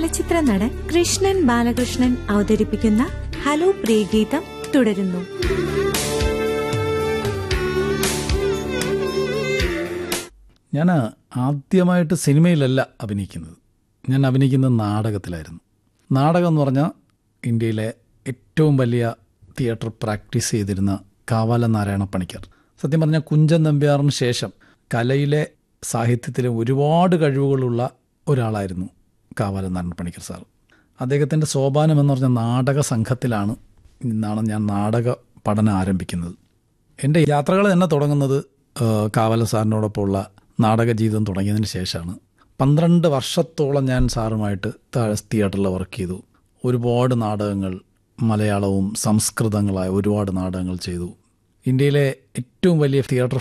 ചലച്ചിത്ര നടൻ കൃഷ്ണൻ ബാലകൃഷ്ണൻ അവതരിപ്പിക്കുന്ന ഹലോ പ്രിയഗീതം തുടരുന്നു ഞാൻ ആദ്യമായിട്ട് സിനിമയിലല്ല അഭിനയിക്കുന്നത് ഞാൻ അഭിനയിക്കുന്നത് നാടകത്തിലായിരുന്നു നാടകം എന്ന് പറഞ്ഞാൽ ഇന്ത്യയിലെ ഏറ്റവും വലിയ തിയേറ്റർ പ്രാക്ടീസ് ചെയ്തിരുന്ന കാവാല നാരായണ പണിക്കർ സത്യം പറഞ്ഞാൽ കുഞ്ചൻ നമ്പ്യാറിന് ശേഷം കലയിലെ സാഹിത്യത്തിലെ ഒരുപാട് കഴിവുകളുള്ള ഒരാളായിരുന്നു കാവാല നാരായണ പണിക്കർ സാർ അദ്ദേഹത്തിൻ്റെ സോപാനം എന്ന് പറഞ്ഞ നാടക സംഘത്തിലാണ് നിന്നാണ് ഞാൻ നാടക പഠനം ആരംഭിക്കുന്നത് എൻ്റെ യാത്രകൾ തന്നെ തുടങ്ങുന്നത് ആ, കാവല സാറിനോടൊപ്പമുള്ള നാടക ജീവിതം തുടങ്ങിയതിന് ശേഷമാണ് പന്ത്രണ്ട് വർഷത്തോളം ഞാൻ സാറുമായിട്ട് താഴെ തിയേറ്ററിൽ വർക്ക് ചെയ്തു ഒരുപാട് നാടകങ്ങൾ മലയാളവും സംസ്കൃതങ്ങളായ ഒരുപാട് നാടകങ്ങൾ ചെയ്തു ഇന്ത്യയിലെ ഏറ്റവും വലിയ തിയേറ്റർ